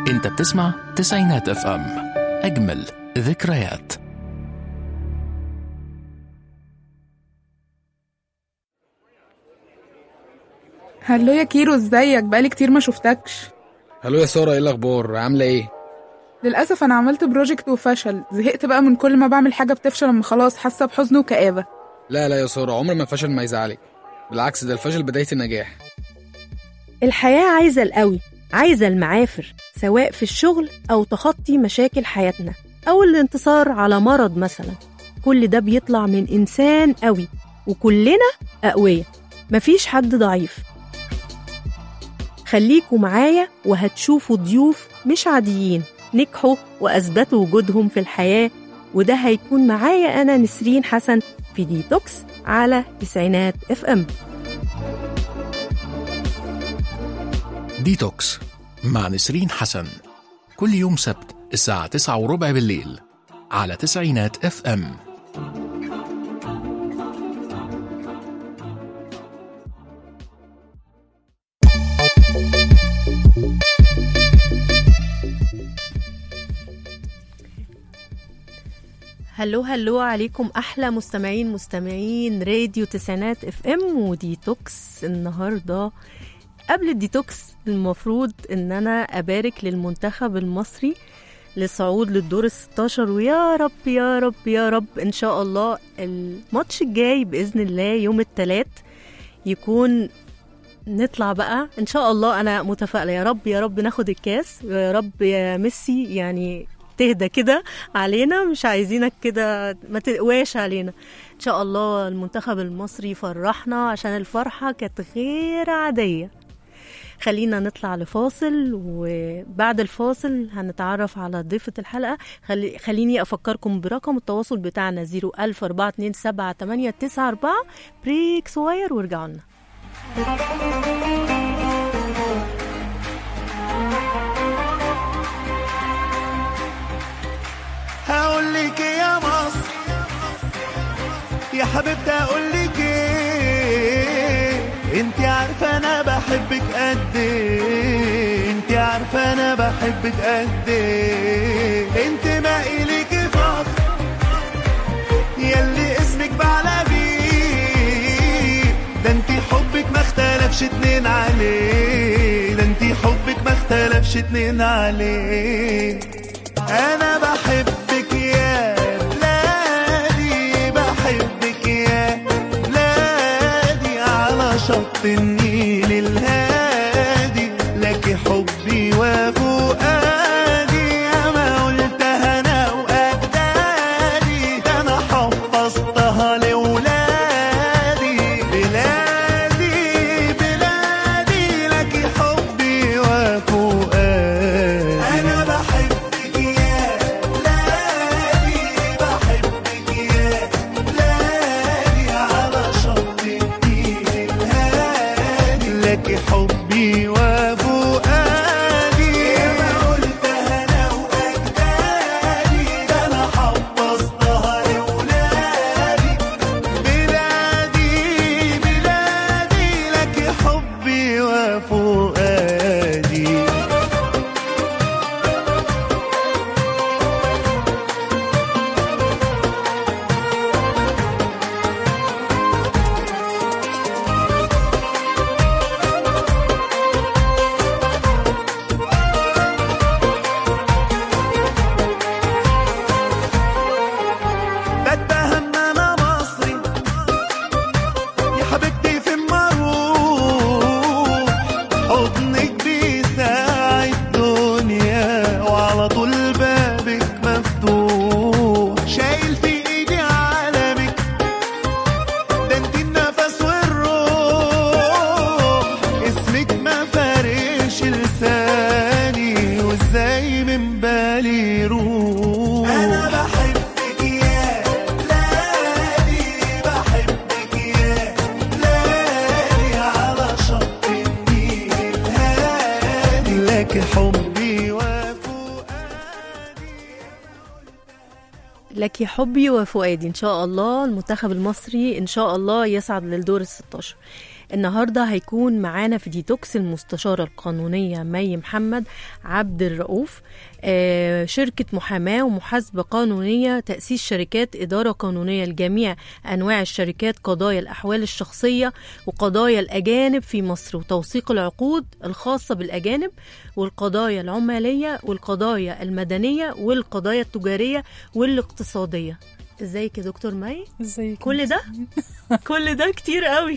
انت بتسمع تسعينات اف ام اجمل ذكريات هلو يا كيرو ازيك بقالي كتير ما شفتكش هلو يا سارة ايه الأخبار عاملة ايه؟ للأسف أنا عملت بروجكت وفشل زهقت بقى من كل ما بعمل حاجة بتفشل أما خلاص حاسة بحزن وكآبة لا لا يا سارة عمر ما الفشل ما يزعلك بالعكس ده الفشل بداية النجاح الحياة عايزة القوي عايزة المعافر سواء في الشغل أو تخطي مشاكل حياتنا أو الانتصار على مرض مثلا كل ده بيطلع من إنسان قوي وكلنا أقوياء مفيش حد ضعيف خليكوا معايا وهتشوفوا ضيوف مش عاديين نجحوا وأثبتوا وجودهم في الحياة وده هيكون معايا أنا نسرين حسن في ديتوكس على تسعينات اف ام ديتوكس مع نسرين حسن كل يوم سبت الساعة تسعة وربع بالليل على تسعينات اف ام هلو هلو عليكم احلى مستمعين مستمعين راديو تسعينات اف ام وديتوكس النهارده قبل الديتوكس المفروض ان انا ابارك للمنتخب المصري للصعود للدور ال 16 ويا رب يا رب يا رب ان شاء الله الماتش الجاي باذن الله يوم الثلاث يكون نطلع بقى ان شاء الله انا متفائله يا رب يا رب ناخد الكاس يا رب يا ميسي يعني تهدى كده علينا مش عايزينك كده ما تقواش علينا ان شاء الله المنتخب المصري فرحنا عشان الفرحه كانت غير عاديه خلينا نطلع لفاصل وبعد الفاصل هنتعرف على ضيفة الحلقة خلي خليني أفكركم برقم التواصل بتاعنا 01427 بريك صغير وارجعوا لنا هقول لك إيه يا مصر يا حبيبتي هقول لك ايه انت عارفه انا بحبك قد ايه انت عارفه انا بحبك قد ايه انت ما اليك فخر ياللي اسمك بعلى بيه ده انت حبك ما اختلفش اتنين عليه ده انت حبك ما اختلفش اتنين عليه انا بحبك يا بلادي بحبك يا بلادي على شط النيل الهادي لك حبي وفؤادي يا ما قلتها انا واجدادي ده انا حفظتها لاولادي بلادي بلادي لك حبي وفؤادي انا بحبك يا بلادي بحبك يا بلادي على شط النيل الهادي لك حبي وفؤادي ما قلتها انا واجدادي ده انا حفظتها لاولادي بلادي بلادي لك حبي وفؤادي بتهم انا مصري يا حبيبتي في المروح حضنك بيساعد الدنيا وعلى طول بابك مفتوح شايل في ايدي عالمك ده انت النفس والروح اسمك ما فارقش لساني وازاي من بالي يروح انا بحبك يا بلادي بحبك يا بلادي على شط النيل الهادي لك حبي وفؤادي لك حبي وفؤادي ان شاء الله المنتخب المصري ان شاء الله يصعد للدور ال 16 النهارده هيكون معانا في ديتوكس المستشاره القانونيه مي محمد عبد الرؤوف آه، شركه محاماه ومحاسبه قانونيه تاسيس شركات اداره قانونيه لجميع انواع الشركات قضايا الاحوال الشخصيه وقضايا الاجانب في مصر وتوثيق العقود الخاصه بالاجانب والقضايا العماليه والقضايا المدنيه والقضايا التجاريه والاقتصاديه ازيك يا دكتور مي ازيك كل ده كل ده كتير قوي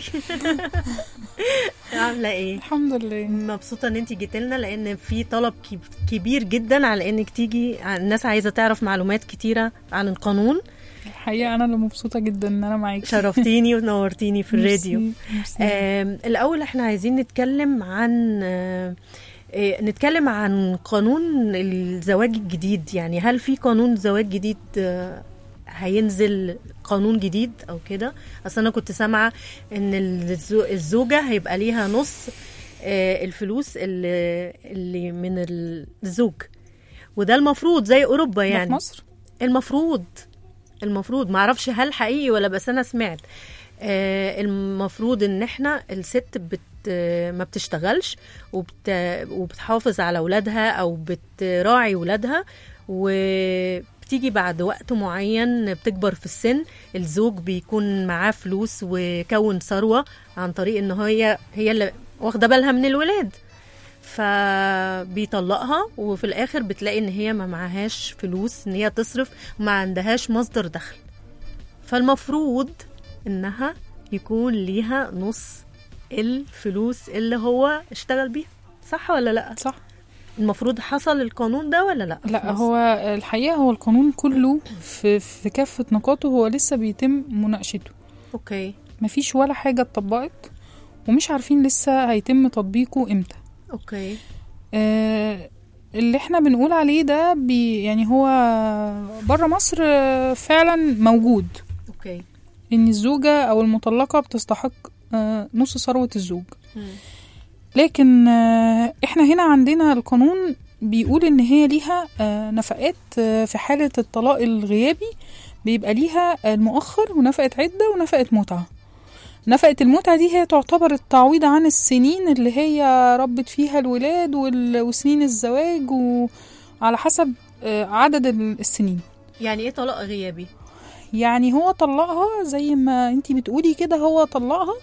عامله ايه الحمد لله مبسوطه ان انت جيت لنا لان في طلب كب- كبير جدا على انك تيجي الناس عايزه تعرف معلومات كتيره عن القانون الحقيقه انا اللي مبسوطه جدا ان انا معاكي شرفتيني ونورتيني في الراديو ميرسي، ميرسي. آم، الأول احنا عايزين نتكلم عن آه، آه، نتكلم عن قانون الزواج الجديد يعني هل في قانون زواج جديد آه، هينزل قانون جديد او كده اصل انا كنت سامعه ان الزو- الزوجه هيبقى ليها نص آه، الفلوس اللي, اللي من الزوج وده المفروض زي اوروبا ده يعني في مصر المفروض المفروض معرفش هل حقيقي ولا بس انا سمعت آه، المفروض ان احنا الست بت آه، ما بتشتغلش وبت وبتحافظ على اولادها او بتراعي اولادها وبتيجي بعد وقت معين بتكبر في السن الزوج بيكون معاه فلوس وكون ثروه عن طريق ان هي هي اللي واخده بالها من الولاد فبيطلقها وفي الاخر بتلاقي ان هي ما معهاش فلوس ان هي تصرف وما عندهاش مصدر دخل فالمفروض انها يكون ليها نص الفلوس اللي هو اشتغل بيها صح ولا لا صح المفروض حصل القانون ده ولا لا في لا مصر؟ هو الحقيقه هو القانون كله في في كافه نقاطه هو لسه بيتم مناقشته اوكي مفيش ولا حاجه اتطبقت ومش عارفين لسه هيتم تطبيقه امتى اوكي آه، اللي احنا بنقول عليه ده بي يعني هو بره مصر آه، فعلا موجود اوكي ان الزوجة او المطلقة بتستحق آه، نص ثروة الزوج مم. لكن آه، احنا هنا عندنا القانون بيقول ان هي ليها آه، نفقات آه، في حالة الطلاق الغيابي بيبقى ليها المؤخر ونفقة عدة ونفقة متعة نفقة المتعة دي هي تعتبر التعويض عن السنين اللي هي ربت فيها الولاد وال- وسنين الزواج وعلى حسب آه، عدد ال- السنين يعني ايه طلاق غيابي يعني هو طلقها زي ما انتي بتقولي كده هو طلقها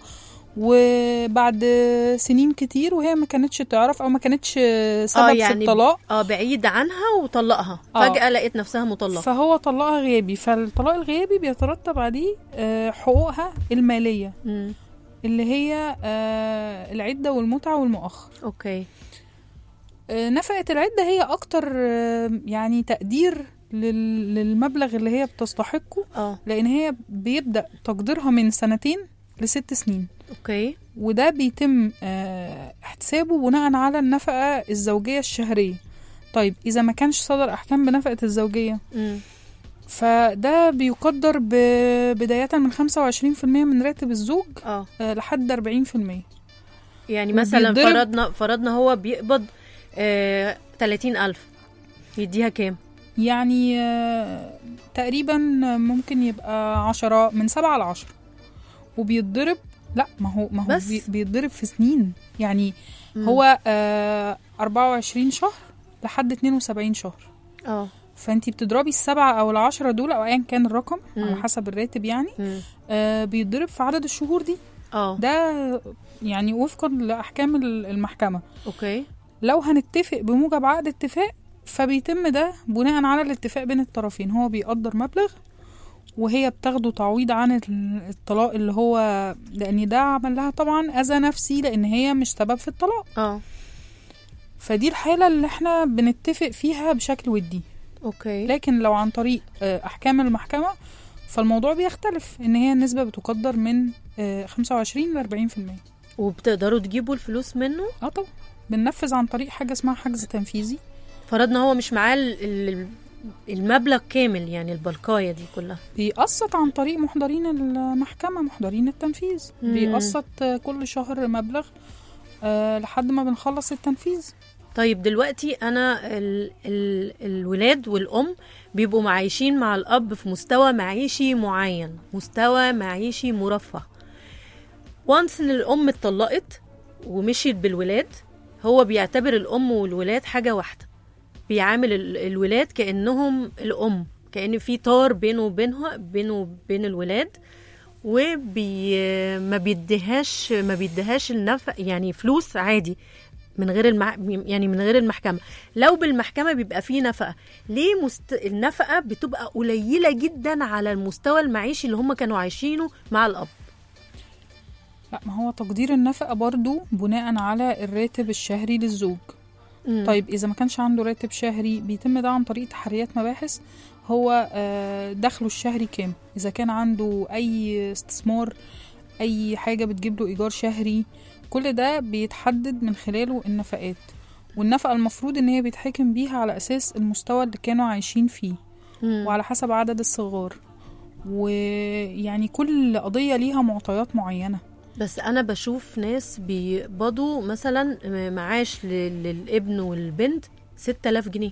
وبعد سنين كتير وهي ما كانتش تعرف او ما كانتش سبب آه، في يعني الطلاق اه بعيد عنها وطلقها آه. فجأة لقيت نفسها مطلقة فهو طلقها غيابي فالطلاق الغيابي بيترتب عليه آه، حقوقها المالية مم. اللي هي آه، العدة والمتعة والمؤخر اوكي آه، نفقة العدة هي أكتر آه، يعني تقدير لل- للمبلغ اللي هي بتستحقه اه لأن هي بيبدأ تقديرها من سنتين لست سنين اوكي وده بيتم آه، احتسابه بناء على النفقة الزوجية الشهرية طيب إذا ما كانش صدر أحكام بنفقة الزوجية مم. فده بيقدر ب- بداية من 25% من راتب الزوج اه آه، لحد 40% يعني مثلا وبيتضرب- فرضنا فرضنا هو بيقبض آه 30000 يديها كام؟ يعني آه، تقريبا ممكن يبقى عشرة من سبعة لعشرة وبيتضرب لا ما هو ما هو بس؟ بي- بيتضرب في سنين يعني مم. هو آه 24 شهر لحد 72 شهر اه فانتي بتضربي السبعة او العشرة دول او ايا كان الرقم على مم. حسب الراتب يعني مم. آه بيتضرب في عدد الشهور دي اه ده يعني وفقا لاحكام ال- المحكمة اوكي لو هنتفق بموجب عقد اتفاق فبيتم ده بناء على الاتفاق بين الطرفين هو بيقدر مبلغ وهي بتاخده تعويض عن ال- الطلاق اللي هو لان ده عمل لها طبعا اذى نفسي لان هي مش سبب في الطلاق اه فدي الحالة اللي احنا بنتفق فيها بشكل ودي اوكي لكن لو عن طريق آه، احكام المحكمة فالموضوع بيختلف ان هي النسبة بتقدر من آه، 25 ل 40% وبتقدروا تجيبوا الفلوس منه اه طبعا بننفذ عن طريق حاجة اسمها حجز تنفيذي فرضنا هو مش معاه ال- ال- المبلغ كامل يعني البلقايه دي كلها بيقسط عن طريق محضرين المحكمة محضرين التنفيذ مم. بيقسط آه، كل شهر مبلغ آه، لحد ما بنخلص التنفيذ طيب دلوقتي انا ال ال الولاد والام بيبقوا معايشين مع الاب في مستوى معيشي معين مستوى معيشي مرفه وانس ان الام اتطلقت ومشيت بالولاد هو بيعتبر الام والولاد حاجه واحده بيعامل ال- الولاد كانهم الام كان في طار بينه وبينها بينه وبين الولاد وبي ما بيديهاش ما بيديهاش النفق يعني فلوس عادي من غير المع... يعني من غير المحكمه لو بالمحكمه بيبقى فيه نفقه ليه مست... النفقه بتبقى قليله جدا على المستوى المعيشي اللي هم كانوا عايشينه مع الاب لا ما هو تقدير النفقة برضو بناء على الراتب الشهري للزوج مم. طيب إذا ما كانش عنده راتب شهري بيتم ده عن طريق تحريات مباحث هو آه، دخله الشهري كام إذا كان عنده أي استثمار أي حاجة بتجيب له إيجار شهري كل ده بيتحدد من خلاله النفقات والنفقة المفروض إن هي بيتحكم بيها على أساس المستوى اللي كانوا عايشين فيه مم. وعلى حسب عدد الصغار ويعني كل قضية ليها معطيات معينة بس انا بشوف ناس بيقبضوا مثلا معاش ل- للابن والبنت 6000 جنيه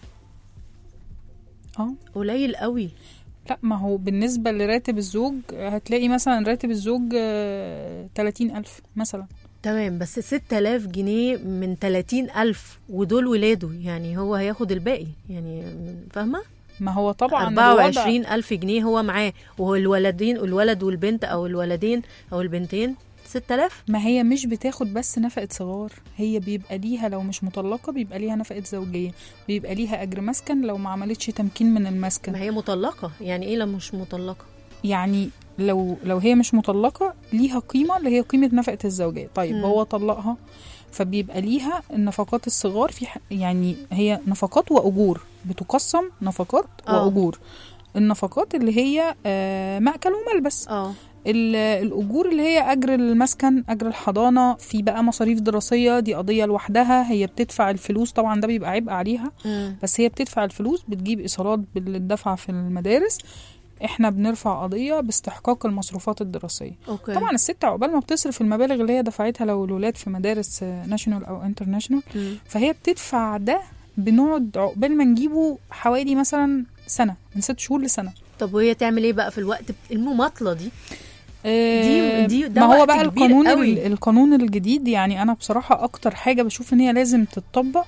اه قليل قوي لا ما هو بالنسبة لراتب الزوج هتلاقي مثلا راتب الزوج آه، 30 ألف مثلا تمام بس 6000 جنيه من 30000 ودول ولاده يعني هو هياخد الباقي يعني فاهمة ما هو طبعا 24 ألف جنيه هو معاه وهو الولدين الولد والبنت أو الولدين أو البنتين 6000 ما هي مش بتاخد بس نفقة صغار هي بيبقى ليها لو مش مطلقة بيبقى ليها نفقة زوجية بيبقى ليها أجر مسكن لو ما عملتش تمكين من المسكن ما هي مطلقة يعني إيه لو مش مطلقة يعني لو لو هي مش مطلقة ليها قيمة اللي هي قيمة نفقة الزوجية طيب مم. هو طلقها فبيبقى ليها النفقات الصغار في ح... يعني هي نفقات وأجور بتقسم نفقات آه. وأجور النفقات اللي هي آه، مأكل وملبس اه ال- الأجور اللي هي أجر المسكن أجر الحضانة في بقى مصاريف دراسية دي قضية لوحدها هي بتدفع الفلوس طبعا ده بيبقى عبء عليها مم. بس هي بتدفع الفلوس بتجيب إيصالات بالدفع في المدارس احنا بنرفع قضية باستحقاق المصروفات الدراسية اوكي طبعا الست عقبال ما بتصرف المبالغ اللي هي دفعتها لو الولاد في مدارس ناشونال او انترناشونال مم. فهي بتدفع ده بنقعد عقبال ما نجيبه حوالي مثلا سنة من ست شهور لسنة طب وهي تعمل ايه بقى في الوقت بت- المماطلة دي آه، دي- ده ما هو وقت بقى كبير القانون قوي. ال- القانون الجديد يعني انا بصراحه اكتر حاجه بشوف ان هي لازم تتطبق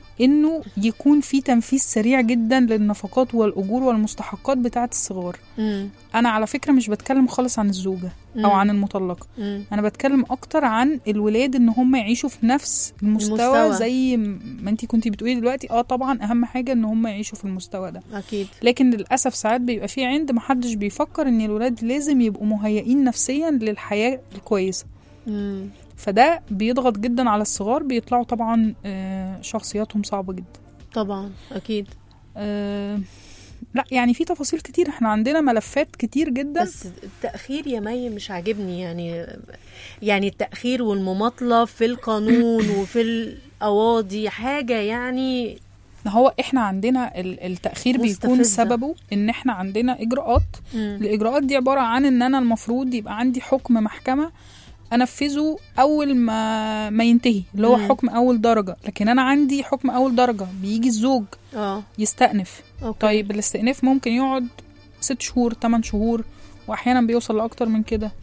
انه يكون في تنفيذ سريع جدا للنفقات والاجور والمستحقات بتاعه الصغار مم. انا على فكره مش بتكلم خالص عن الزوجه مم. او عن المطلقه مم. انا بتكلم اكتر عن الولاد ان هم يعيشوا في نفس المستوى, المستوى. زي ما انتي كنتي بتقولي دلوقتي اه طبعا اهم حاجه ان هم يعيشوا في المستوى ده اكيد لكن للاسف ساعات بيبقى في عند محدش بيفكر ان الولاد لازم يبقوا مهيئين نفسيا للحياه الكويسه مم. فده بيضغط جدا على الصغار بيطلعوا طبعا آه، شخصياتهم صعبه جدا طبعا اكيد آه، لا يعني في تفاصيل كتير احنا عندنا ملفات كتير جدا بس التأخير يا مي مش عاجبني يعني يعني التأخير والمماطلة في القانون وفي القواضي حاجة يعني ما هو احنا عندنا ال- التاخير بيكون مستفزة. سببه ان احنا عندنا اجراءات مم. الاجراءات دي عباره عن ان انا المفروض يبقى عندي حكم محكمه انفذه اول ما ما ينتهي اللي هو مم. حكم اول درجه لكن انا عندي حكم اول درجه بيجي الزوج اه يستأنف اوكي طيب الاستئناف ممكن يقعد ست شهور تمن شهور واحيانا بيوصل لاكتر من كده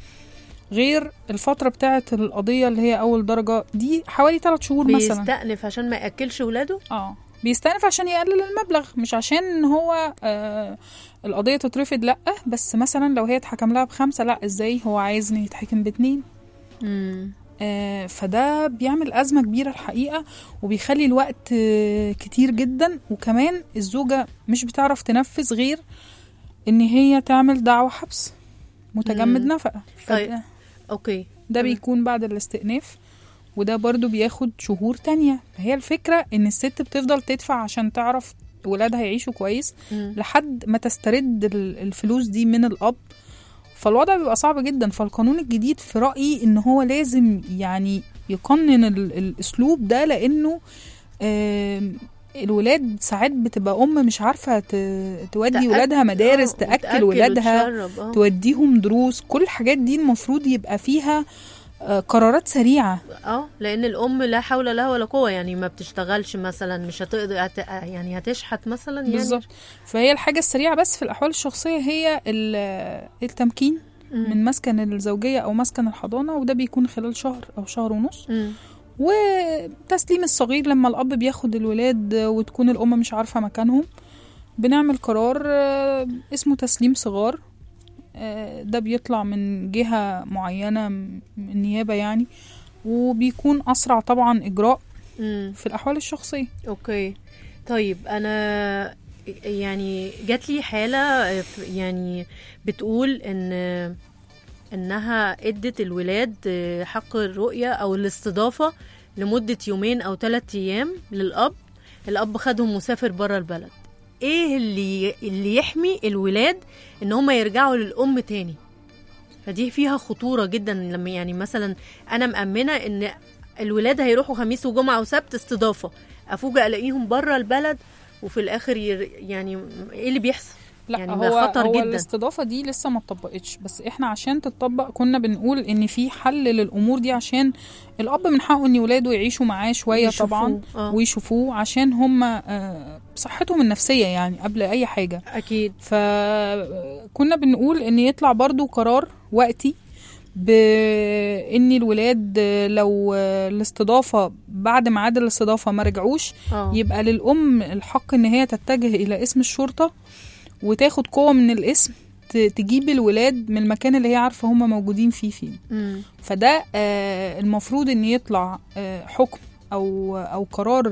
غير الفترة بتاعة القضية اللي هي أول درجة دي حوالي ثلاث شهور مثلا بيستأنف عشان ما يأكلش ولاده اه بيستأنف عشان يقلل المبلغ مش عشان ان هو آه القضية تترفض لأ بس مثلا لو هي اتحكم لها بخمسة لأ ازاي هو عايز ان يتحكم باتنين مم. آه فده بيعمل أزمة كبيرة الحقيقة وبيخلي الوقت آه كتير جدا وكمان الزوجة مش بتعرف تنفذ غير ان هي تعمل دعوة حبس متجمد مم. نفقة طيب. فده- اوكي ده تمام. بيكون بعد الاستئناف وده برضو بياخد شهور تانية فهي الفكرة ان الست بتفضل تدفع عشان تعرف ولادها يعيشوا كويس مم. لحد ما تسترد ال- الفلوس دي من الأب فالوضع بيبقى صعب جدا فالقانون الجديد في رأيي ان هو لازم يعني يقنن ال- الاسلوب ده لانه آم، الولاد ساعات بتبقى ام مش عارفه ت- تودي تأك- ولادها مدارس آه، تاكل وتأكل ولادها وتشرب، آه. توديهم دروس كل الحاجات دي المفروض يبقى فيها آه، قرارات سريعة اه لان الام لا حول لها ولا قوه يعني ما بتشتغلش مثلا مش هتقدر هت... يعني هتشحت مثلا يعني بالظبط فهي الحاجة السريعة بس في الأحوال الشخصية هي ال- التمكين مم. من مسكن الزوجية أو مسكن الحضانة وده بيكون خلال شهر أو شهر ونص مم. وتسليم الصغير لما الأب بياخد الولاد وتكون الأم مش عارفة مكانهم بنعمل قرار آه، اسمه تسليم صغار آه، ده بيطلع من جهة معينة من النيابة يعني وبيكون أسرع طبعا إجراء مم. في الأحوال الشخصية اوكي طيب انا يعني جات لي حاله يعني بتقول ان انها ادت الولاد حق الرؤيه او الاستضافه لمده يومين او ثلاثة ايام للاب الاب خدهم مسافر بره البلد ايه اللي اللي يحمي الولاد ان هم يرجعوا للام تاني فدي فيها خطوره جدا لما يعني مثلا انا مأمنه ان الولاد هيروحوا خميس وجمعه وسبت استضافه افوجئ الاقيهم بره البلد وفي الاخر ير... يعني ايه اللي بيحصل لا يعني هو ده خطر هو جدا. الاستضافه دي لسه ما اتطبقتش بس احنا عشان تتطبق كنا بنقول ان في حل للامور دي عشان الاب من حقه ان ولاده يعيشوا معاه شويه يشوفوه. طبعا آه. ويشوفوه عشان هم آه، صحتهم النفسيه يعني قبل اي حاجه اكيد فكنا بنقول ان يطلع برضو قرار وقتي بان الولاد لو الاستضافه بعد ميعاد الاستضافه ما رجعوش اه يبقى للأم الحق إن هي تتجه إلى اسم الشرطة وتاخد قوة من الاسم ت- تجيب الولاد من المكان اللي هي عارفة هما موجودين فيه فين مم. فده آه، المفروض إن يطلع آه، حكم أو أو قرار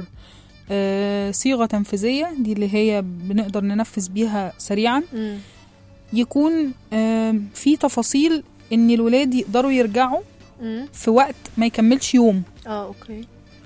آه، صيغة تنفيذية دي اللي هي بنقدر ننفذ بيها سريعا مم. يكون آه، في تفاصيل إن الولاد يقدروا يرجعوا مم. في وقت ما يكملش يوم اه اوكي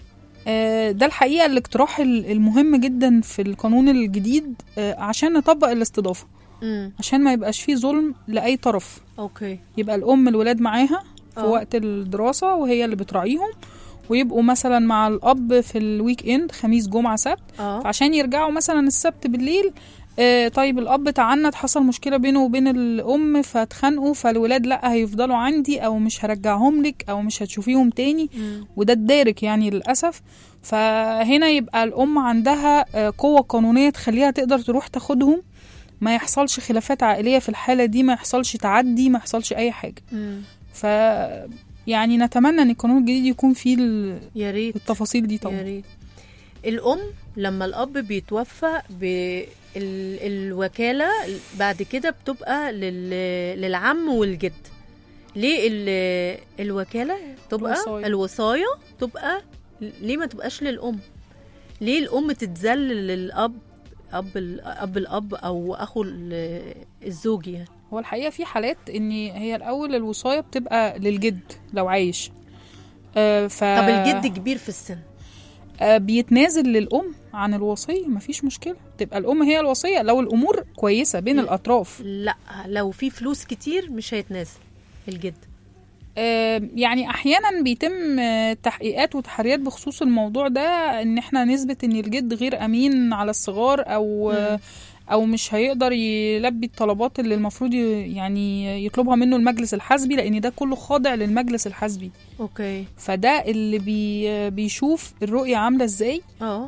آه، ده الحقيقة الاقتراح ال- المهم جدا في القانون الجديد آه، عشان نطبق الاستضافة مم. عشان ما يبقاش فيه ظلم لأي طرف اوكي يبقى الأم الولاد معاها في آه. وقت الدراسة وهي اللي بتراعيهم ويبقوا مثلا مع الأب في الويك إند خميس جمعة سبت اه عشان يرجعوا مثلا السبت بالليل آه، طيب الأب تعنت حصل مشكلة بينه وبين الأم فاتخانقوا فالولاد لأ هيفضلوا عندي أو مش هرجعهم لك أو مش هتشوفيهم تاني مم. وده الدارك يعني للأسف فهنا يبقى الأم عندها آه، قوة قانونية تخليها تقدر تروح تاخدهم ما يحصلش خلافات عائلية في الحالة دي ما يحصلش تعدي ما يحصلش أي حاجة مم. ف يعني نتمنى ان القانون الجديد يكون فيه ال- يا ريت التفاصيل دي يا طبعا ريت الام لما الاب بيتوفى ب ال- الوكاله بعد كده بتبقى لل... للعم والجد ليه ال... الوكاله تبقى الوصاية. الوصايه تبقى ليه ما تبقاش للام ليه الام تتذلل للاب اب ال- اب الاب او اخو ال- الزوج يعني هو الحقيقة في حالات ان هي الأول الوصاية بتبقى للجد لو عايش آه، ف طب الجد كبير في السن آه، بيتنازل للأم عن الوصية مفيش مشكلة تبقى الأم هي الوصية لو الأمور كويسة بين لا. الأطراف لا لو في فلوس كتير مش هيتنازل الجد آه، يعني احيانا بيتم آه، تحقيقات وتحريات بخصوص الموضوع ده ان احنا نثبت ان الجد غير امين على الصغار او آه، او مش هيقدر يلبي الطلبات اللي المفروض ي- يعني يطلبها منه المجلس الحزبي لان ده كله خاضع للمجلس الحزبي اوكي فده اللي بي بيشوف الرؤية عاملة ازاي اه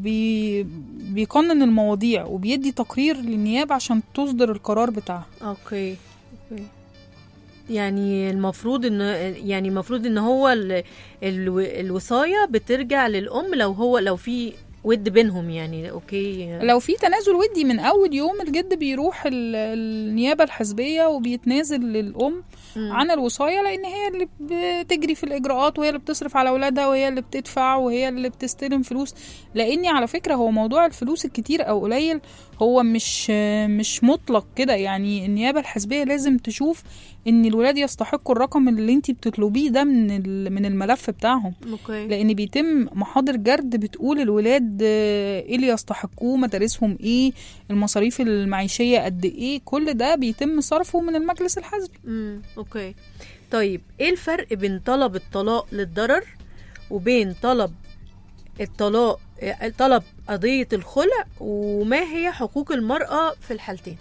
وبيقنن المواضيع وبيدي تقرير للنيابة عشان تصدر القرار بتاعها اوكي اوكي يعني المفروض ان يعني المفروض ان هو ال... ال... الوصايه بترجع للام لو هو لو في ود بينهم يعني اوكي لو في تنازل ودي من اول يوم الجد بيروح ال- النيابه الحزبيه وبيتنازل للام مم. عن الوصايه لان هي اللي بتجري في الاجراءات وهي اللي بتصرف على اولادها وهي اللي بتدفع وهي اللي بتستلم فلوس لاني على فكره هو موضوع الفلوس الكتير او قليل هو مش مش مطلق كده يعني النيابه الحزبيه لازم تشوف ان الولاد يستحقوا الرقم اللي انت بتطلبيه ده من ال- من الملف بتاعهم اوكي لان بيتم محاضر جرد بتقول الولاد آه، ايه اللي يستحقوه مدارسهم ايه المصاريف المعيشيه قد ايه كل ده بيتم صرفه من المجلس الحزبي امم اوكي طيب ايه الفرق بين طلب الطلاق للضرر وبين طلب الطلاق طلب قضية الخلع وما هي حقوق المرأة في الحالتين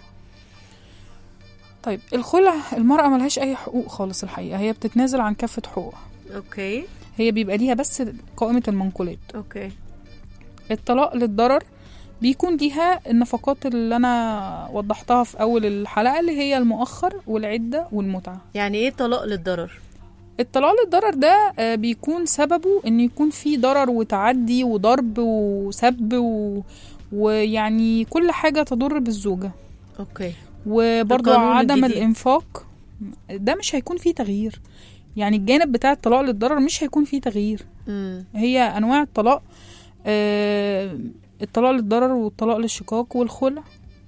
طيب الخلع المراه ملهاش اي حقوق خالص الحقيقه هي بتتنازل عن كافه حقوقها اوكي هي بيبقى ليها بس قائمه المنقولات اوكي الطلاق للضرر بيكون ليها النفقات اللي انا وضحتها في اول الحلقه اللي هي المؤخر والعده والمتعه يعني ايه طلاق للضرر الطلاق للضرر ده آه، بيكون سببه ان يكون في ضرر وتعدي وضرب وسب و... ويعني كل حاجه تضر بالزوجه اوكي وبرضو القانون عدم الجديد. الانفاق ده مش هيكون فيه تغيير يعني الجانب بتاع الطلاق للضرر مش هيكون فيه تغيير امم هي انواع الطلاق آه الطلاق للضرر والطلاق للشقاق والخلع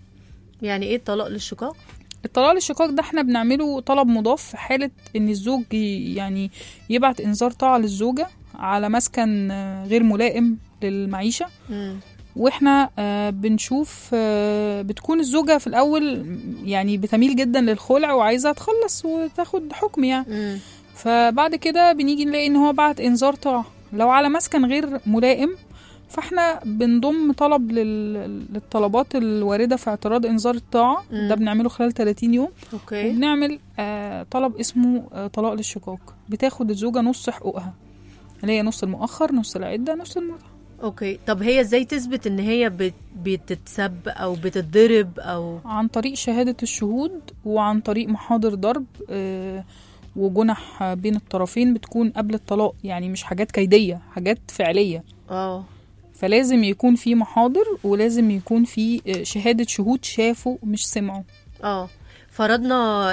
يعني ايه طلاق للشقاق الطلاق للشقاق ده احنا بنعمله طلب مضاف في حالة ان الزوج ي- يعني يبعت انذار طاعة للزوجة على مسكن آه، غير ملائم للمعيشة امم واحنا آه، بنشوف آه، بتكون الزوجة في الاول يعني بتميل جدا للخلع وعايزة تخلص وتاخد حكم يعني امم فبعد كده بنيجي نلاقي ان هو بعت انذار طاعة لو على مسكن غير ملائم فاحنا بنضم طلب لل- للطلبات الواردة في اعتراض انذار الطاعة مم. ده بنعمله خلال 30 يوم اوكي وبنعمل آه طلب اسمه آه طلاق للشقاق بتاخد الزوجة نص حقوقها اللي هي نص المؤخر نص العدة نص المتعة اوكي طب هي ازاي تثبت ان هي بت... بتتسب او بتتضرب او عن طريق شهادة الشهود وعن طريق محاضر ضرب آه وجنح آه، بين الطرفين بتكون قبل الطلاق يعني مش حاجات كيدية حاجات فعلية اه فلازم يكون في محاضر ولازم يكون في آه، شهادة شهود شافوا مش سمعوا اه فرضنا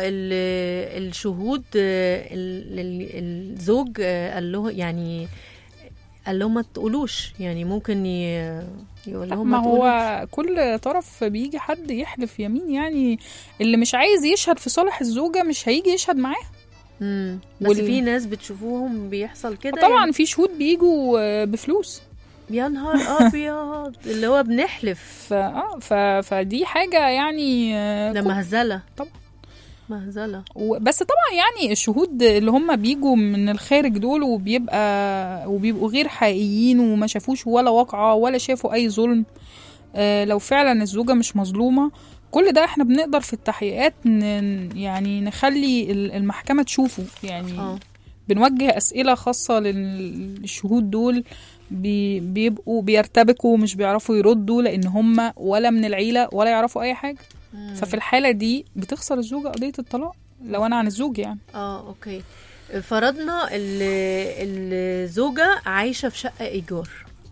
ال- الشهود آه، ال- ال- الزوج آه، قال له يعني قال لهم ما تقولوش يعني ممكن ي- يقول لهم ما ما تقولوش هو كل طرف بيجي حد يحلف يمين يعني اللي مش عايز يشهد في صالح الزوجة مش هيجي يشهد معاه مم. بس وال- في ناس بتشوفوهم بيحصل كده طبعا في شهود بيجوا آه، بفلوس يعني يا نهار ابيض اللي هو بنحلف ف... آه ف... فدي حاجة يعني آه، ده مهزله طبعا. مهزله و- بس طبعا يعني الشهود اللي هم بيجوا من الخارج دول وبيبقى وبيبقوا غير حقيقيين وما شافوش ولا واقعة ولا شافوا أي ظلم آه، لو فعلا الزوجة مش مظلومة كل ده احنا بنقدر في التحقيقات ن... يعني نخلي ال- المحكمة تشوفه يعني اه بنوجه أسئلة خاصة لل- للشهود دول بي... بيبقوا بيرتبكوا ومش بيعرفوا يردوا لأن هم ولا من العيلة ولا يعرفوا أي حاجة ففي الحالة دي بتخسر الزوجة قضية الطلاق لو أنا عن الزوج يعني اه اوكي فرضنا ال- الزوجة عايشة في شقة إيجار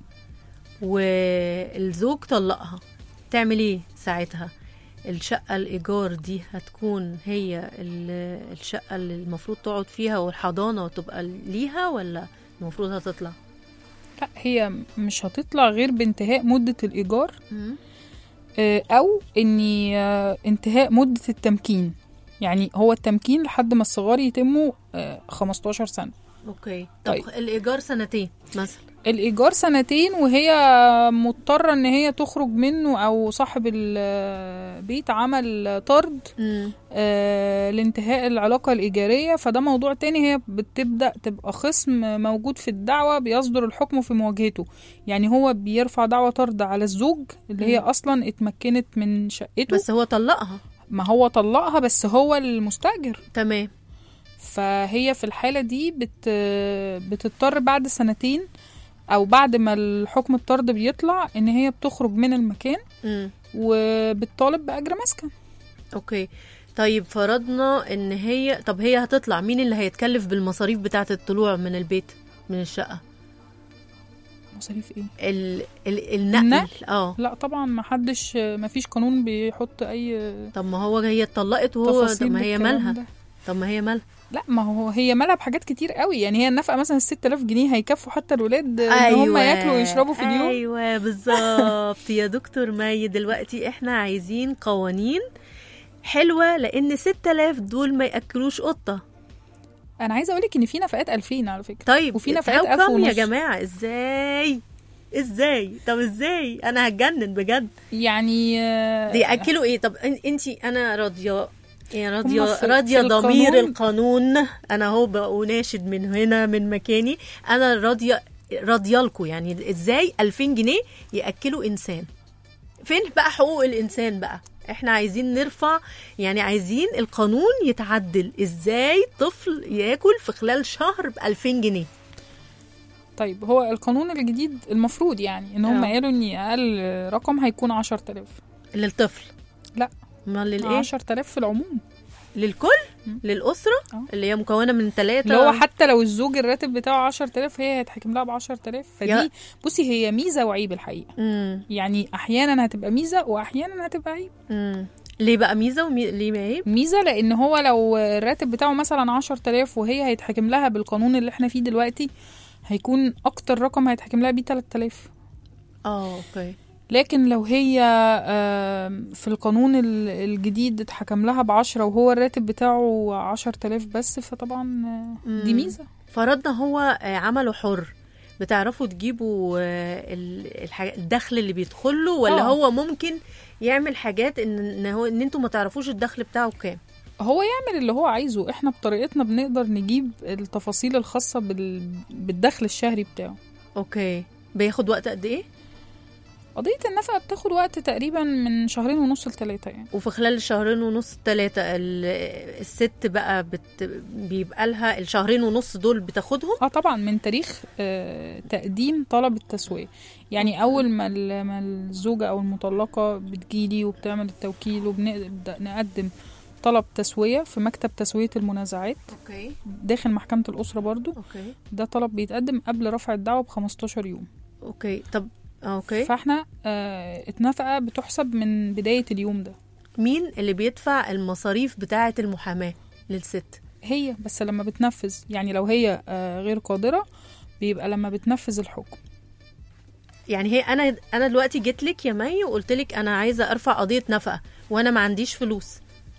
والزوج طلقها تعمل ايه ساعتها الشقة الإيجار دي هتكون هي ال- الشقة اللي المفروض تقعد فيها والحضانة تبقى ليها ولا المفروض هتطلع لا هي مش هتطلع غير بانتهاء مدة الإيجار آه، أو إني آه، انتهاء مدة التمكين يعني هو التمكين لحد ما الصغار يتموا آه، 15 سنة اوكي طب طيب. الإيجار سنتين مثلا الإيجار سنتين وهي مضطرة إن هي تخرج منه أو صاحب البيت عمل طرد مم. آه، لانتهاء العلاقة الإيجارية فده موضوع تاني هي بتبدأ تبقى خصم موجود في الدعوة بيصدر الحكم في مواجهته يعني هو بيرفع دعوة طرد على الزوج اللي هي مم. أصلا اتمكنت من شقته بس هو طلقها ما هو طلقها بس هو المستأجر تمام فهي في الحالة دي بت بتضطر بعد سنتين أو بعد ما الحكم الطرد بيطلع إن هي بتخرج من المكان مم. وبتطالب بأجر مسكن اوكي طيب فرضنا ان هي طب هي هتطلع مين اللي هيتكلف بالمصاريف بتاعه الطلوع من البيت من الشقه مصاريف إيه؟ ال... ال... النقل النقل؟ اه لا طبعا ما حدش ما فيش قانون بيحط اي طب ما هو هي اتطلقت وهو طب تفاصيل ما هي بالكلام مالها ده. طب ما هي مالها لا ما هو هي مالها بحاجات كتير قوي يعني هي النفقه مثلا ال 6000 جنيه هيكفوا حتى الولاد ان هم ياكلوا ويشربوا في اليوم ايوه بالظبط يا دكتور مي دلوقتي احنا عايزين قوانين حلوه لان 6000 دول ما ياكلوش قطه انا عايزه اقول لك ان في نفقات 2000 على فكره طيب وفي نفقات how 1000 come يا ونص. جماعه ازاي ازاي طب ازاي انا هتجنن بجد يعني آه، دي ياكلوا ايه طب انت انا راضيه يا راضيه هما في- راضيه في ضمير القانون- القانون انا اهو بناشد من هنا من مكاني انا راضيه راضيه لكم يعني ازاي 2000 جنيه ياكلوا انسان فين بقى حقوق الانسان بقى احنا عايزين نرفع يعني عايزين القانون يتعدل ازاي طفل ياكل في خلال شهر ب 2000 جنيه طيب هو القانون الجديد المفروض يعني ان هم آه. قالوا ان اقل رقم هيكون 10000 للطفل لا. امال للايه 10000 في العموم للكل مم. للاسره آه. اللي هي مكونه من ثلاثه اللي هو حتى لو الزوج الراتب بتاعه 10000 هي هيتحكم لها ب 10000 يا- فدي بصي هي ميزه وعيب الحقيقه امم يعني احيانا هتبقى ميزه واحيانا هتبقى عيب امم ليه بقى ميزه وليه عيب ميزه لان هو لو الراتب بتاعه مثلا 10000 وهي هيتحكم لها بالقانون اللي احنا فيه دلوقتي هيكون اكتر رقم هيتحكم لها بيه 3000 اه اوكي لكن لو هي آم، في القانون ال- الجديد اتحكم لها بعشرة وهو الراتب بتاعه عشر تلاف بس فطبعا آه، دي مم. ميزة فرضنا هو آه، عمله حر بتعرفوا تجيبوا آه، ال- الحاجة الدخل اللي بيدخل له ولا آه. هو ممكن يعمل حاجات ان ان هو ان انتوا ما تعرفوش الدخل بتاعه كام هو يعمل اللي هو عايزه احنا بطريقتنا بنقدر نجيب التفاصيل الخاصة بال... بالدخل الشهري بتاعه اوكي بياخد وقت قد ايه قضية النفقة بتاخد وقت تقريبا من شهرين ونص لتلاتة يعني وفي خلال الشهرين ونص ثلاثة الست بقى بت بيبقى لها الشهرين ونص دول بتاخدهم اه طبعا من تاريخ آه تقديم طلب التسوية يعني اول ما ال- ما الزوجة او المطلقة بتجيلي وبتعمل التوكيل وبنبدأ نقدم طلب تسوية في مكتب تسوية المنازعات اوكي داخل محكمة الأسرة برضو اوكي ده طلب بيتقدم قبل رفع الدعوة ب 15 يوم اوكي طب اوكي فاحنا آه النفقة بتحسب من بداية اليوم ده مين اللي بيدفع المصاريف بتاعة المحاماة للست هي بس لما بتنفذ يعني لو هي آه غير قادرة بيبقى لما بتنفذ الحكم يعني هي انا انا دلوقتي جيت لك يا مي وقلت لك انا عايزه ارفع قضيه نفقه وانا ما عنديش فلوس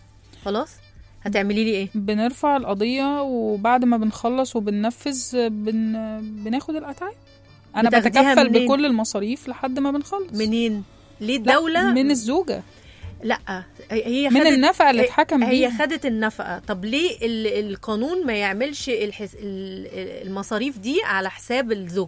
خلاص هتعملي لي ايه بنرفع القضية وبعد ما بنخلص وبننفذ آه، بن بناخد الأتعاب أنا بتاخديها بتكفل منين؟ بكل المصاريف لحد ما بنخلص منين ليه لا، الدوله من الزوجة لا هي من خدت النفقة اللي اتحكم هي بيها خدت النفقه طب ليه ال- القانون ما يعملش الحس... ال- المصاريف دي على حساب الزوج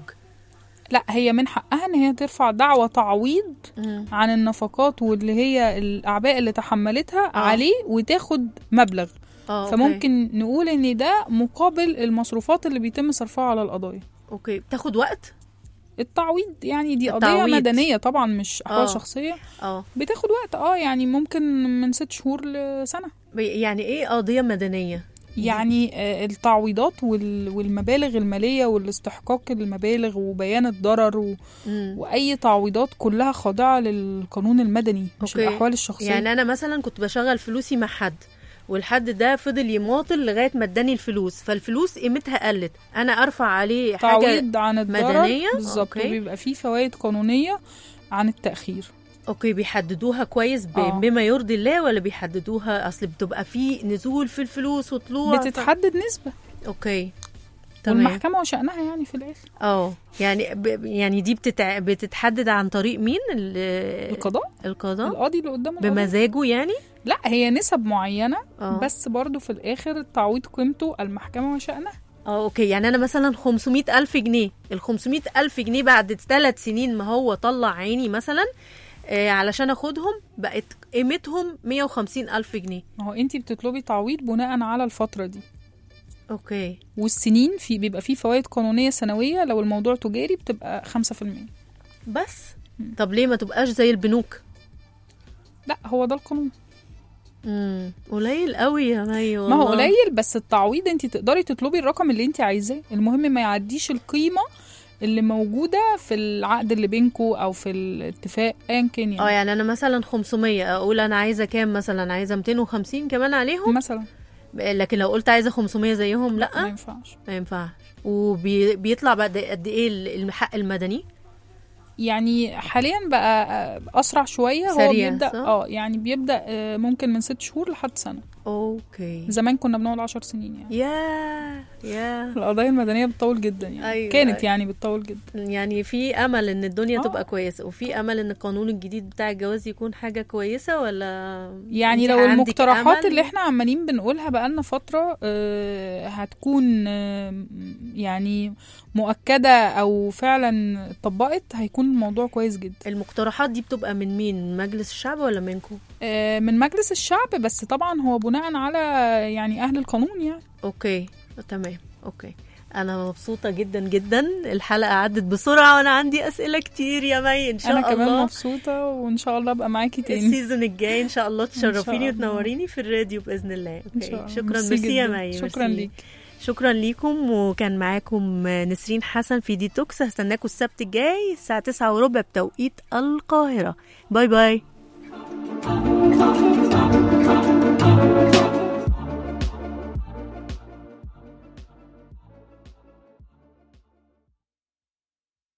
لا هي من حقها ان هي ترفع دعوة تعويض عن النفقات واللي هي الأعباء اللي تحملتها آه. عليه وتاخد مبلغ اه أوكي. فممكن نقول ان ده مقابل المصروفات اللي بيتم صرفها على القضايا اوكي بتاخد وقت التعويض يعني دي التعويض. قضية مدنية طبعا مش أحوال آه. شخصية اه بتاخد وقت اه يعني ممكن من ست شهور لسنة بي- يعني ايه قضيه مدنيه يعني آه، التعويضات وال- والمبالغ المالية والاستحقاق المبالغ وبيان الضرر و... مم. وأي تعويضات كلها خاضعة للقانون المدني مش أوكي. الأحوال الشخصية يعني انا مثلا كنت بشغل فلوسي مع حد والحد ده فضل يماطل لغايه ما اداني الفلوس فالفلوس قيمتها قلت انا ارفع عليه حاجه تعويض عن الضرر مدنية؟ بالظبط أوكي. وبيبقى فيه فوائد قانونية عن التأخير اوكي بيحددوها كويس ب... آه. بما يرضي الله ولا بيحددوها اصل بتبقى في نزول في الفلوس وطلوع ف- بتتحدد نسبة اوكي تمام والمحكمة وشأنها يعني في الآخر اه يعني ب... يعني دي بتتع... بتتحدد عن طريق مين ال... القضاء القضاء القاضي اللي قدام القضاء بمزاجه يعني لا هي نسب معينة اه بس برضو في الآخر التعويض قيمته المحكمة وشأنها اه اوكي يعني انا مثلا 500 الف جنيه ال 500 الف جنيه بعد ثلاث سنين ما هو طلع عيني مثلا آه علشان اخدهم بقت قيمتهم 150 الف جنيه ما هو انتي بتطلبي تعويض بناء على الفترة دي اوكي والسنين في بيبقى فيه فوائد قانونية سنوية لو الموضوع تجاري بتبقى خمسة في المية بس طب ليه ما تبقاش زي البنوك لا هو ده القانون امم قليل قوي يا مي ما والله هو قليل بس التعويض انت تقدري تطلبي الرقم اللي انت عايزاه المهم ما يعديش القيمة اللي موجودة في العقد اللي بينكو او في الاتفاق ايا كان اه يعني يعني انا مثلا 500 اقول انا عايزه كام مثلا عايزه 250 كمان عليهم مثلا لكن لو قلت عايزه 500 زيهم ما لا ينفعش ما ينفعش وبيطلع بعد قد ايه الحق المدني يعني حاليا بقى اسرع شويه هو سريع، بيبدا صح؟ اه يعني بيبدا آه، ممكن من ست شهور لحد سنه اوكي زمان كنا بنقول عشر سنين يعني يا يا القضايا المدنيه بتطول جدا يعني أيوة، كانت أيوة. يعني بتطول جدا يعني في امل ان الدنيا آه. تبقى كويسه وفي امل ان القانون الجديد بتاع الجواز يكون حاجه كويسه ولا يعني أنت لو عندك المقترحات أمل؟ اللي احنا عمالين بنقولها بقالنا فترة آه، هتكون آه، يعني مؤكدة أو فعلا اتطبقت هيكون الموضوع كويس جدا المقترحات دي بتبقى من مين من مجلس الشعب ولا منكم آه، من مجلس الشعب بس طبعا هو بناء على يعني أهل القانون يعني اوكي تمام اوكي انا مبسوطه جدا جدا الحلقه عدت بسرعه وانا عندي اسئله كتير يا مي ان شاء انا الله كمان مبسوطه وان شاء الله ابقى معاكي تاني السيزون الجاي ان شاء الله تشرفيني الله. وتنوريني في الراديو باذن الله إن اوكي شاء الله. شكرا ميرسي يا جداً. مي شكرا ميرسي. ليك شكرا ليكم وكان معاكم نسرين حسن في ديتوكس هستناكم السبت الجاي الساعه 9 وربع بتوقيت القاهره باي باي